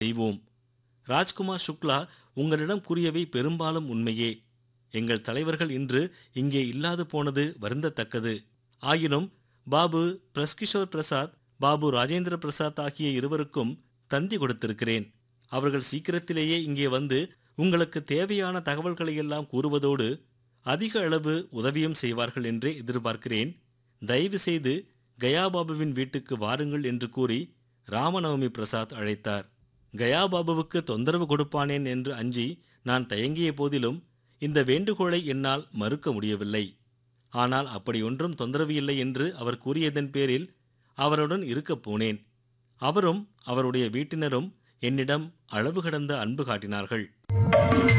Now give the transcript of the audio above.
செய்வோம் ராஜ்குமார் சுக்லா உங்களிடம் கூறியவை பெரும்பாலும் உண்மையே எங்கள் தலைவர்கள் இன்று இங்கே இல்லாது போனது வருந்தத்தக்கது ஆயினும் பாபு பிரஸ்கிஷோர் பிரசாத் பாபு ராஜேந்திர பிரசாத் ஆகிய இருவருக்கும் தந்தி கொடுத்திருக்கிறேன் அவர்கள் சீக்கிரத்திலேயே இங்கே வந்து உங்களுக்கு தேவையான தகவல்களை எல்லாம் கூறுவதோடு அதிக அளவு உதவியும் செய்வார்கள் என்றே எதிர்பார்க்கிறேன் தயவு செய்து கயாபாபுவின் வீட்டுக்கு வாருங்கள் என்று கூறி ராமநவமி பிரசாத் அழைத்தார் கயாபாபுவுக்கு தொந்தரவு கொடுப்பானேன் என்று அஞ்சி நான் தயங்கிய போதிலும் இந்த வேண்டுகோளை என்னால் மறுக்க முடியவில்லை ஆனால் அப்படி ஒன்றும் தொந்தரவு இல்லை என்று அவர் கூறியதன் பேரில் அவருடன் இருக்கப் போனேன் அவரும் அவருடைய வீட்டினரும் என்னிடம் அளவு கடந்த அன்பு காட்டினார்கள்